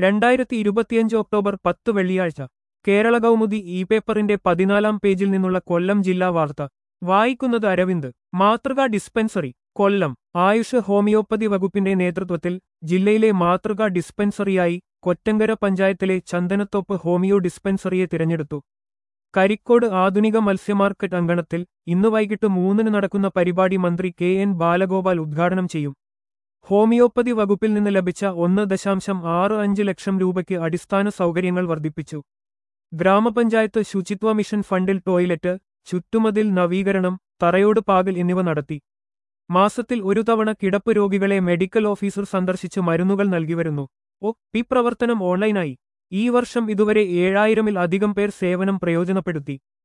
രണ്ടായിരത്തി ഇരുപത്തിയഞ്ച് ഒക്ടോബർ പത്ത് വെള്ളിയാഴ്ച കേരള കൗമുദി ഇ പേപ്പറിന്റെ പതിനാലാം പേജിൽ നിന്നുള്ള കൊല്ലം ജില്ലാ വാർത്ത വായിക്കുന്നത് അരവിന്ദ് മാതൃകാ ഡിസ്പെൻസറി കൊല്ലം ആയുഷ് ഹോമിയോപ്പതി വകുപ്പിന്റെ നേതൃത്വത്തിൽ ജില്ലയിലെ മാതൃകാ ഡിസ്പെൻസറിയായി കൊറ്റങ്കര പഞ്ചായത്തിലെ ചന്ദനത്തോപ്പ് ഹോമിയോ ഡിസ്പെൻസറിയെ തിരഞ്ഞെടുത്തു കരിക്കോട് ആധുനിക മത്സ്യമാർക്കറ്റ് അങ്കണത്തിൽ ഇന്ന് വൈകിട്ട് മൂന്നിന് നടക്കുന്ന പരിപാടി മന്ത്രി കെ എൻ ബാലഗോപാൽ ഉദ്ഘാടനം ചെയ്യും ഹോമിയോപ്പതി വകുപ്പിൽ നിന്ന് ലഭിച്ച ഒന്ന് ദശാംശം ആറ് അഞ്ച് ലക്ഷം രൂപയ്ക്ക് അടിസ്ഥാന സൗകര്യങ്ങൾ വർദ്ധിപ്പിച്ചു ഗ്രാമപഞ്ചായത്ത് ശുചിത്വ മിഷൻ ഫണ്ടിൽ ടോയ്ലറ്റ് ചുറ്റുമതിൽ നവീകരണം തറയോട് പാകൽ എന്നിവ നടത്തി മാസത്തിൽ ഒരു തവണ കിടപ്പ് രോഗികളെ മെഡിക്കൽ ഓഫീസർ സന്ദർശിച്ച് മരുന്നുകൾ നൽകിവരുന്നു ഒ പി പ്രവർത്തനം ഓൺലൈനായി ഈ വർഷം ഇതുവരെ ഏഴായിരമിൽ അധികം പേർ സേവനം പ്രയോജനപ്പെടുത്തി